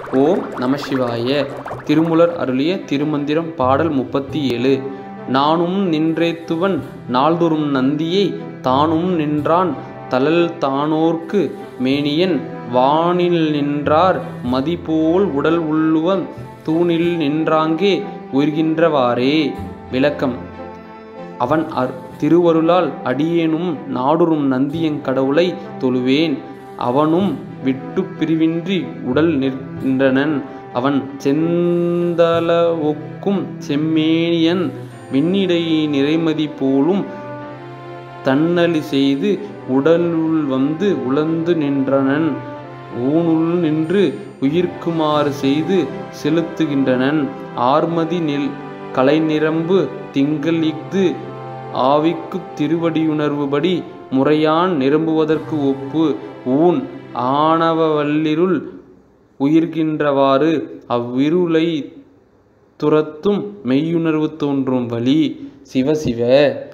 ஓம் நம சிவாய திருமுலர் அருளிய திருமந்திரம் பாடல் முப்பத்தி ஏழு நானும் நின்றேத்துவன் நாள்தோறும் நந்தியை தானும் நின்றான் தழல் தானோர்க்கு மேனியன் வானில் நின்றார் மதிபோல் உடல் உள்ளுவன் தூணில் நின்றாங்கே உயிர்கின்றவாறே விளக்கம் அவன் அர் திருவருளால் அடியேனும் நாடுறும் நந்தியங் கடவுளை தொழுவேன் அவனும் விட்டு பிரிவின்றி உடல் நின்றனன் அவன் செந்தல ஒக்கும் செம்மேனியன் விண்ணிடை நிறைமதி போலும் தன்னலி செய்து உடலுள் வந்து உழந்து நின்றனன் ஊனுள் நின்று உயிர்க்குமாறு செய்து செலுத்துகின்றனன் ஆர்மதி நெல் கலை நிரம்பு திங்கள் இஃது ஆவிக்கு திருவடியுணர்வுபடி முறையான் நிரம்புவதற்கு ஒப்பு ஊன் ஆணவவல்லிருள் உயிர்கின்றவாறு அவ்விருளை துரத்தும் மெய்யுணர்வு தோன்றும் வழி சிவ சிவ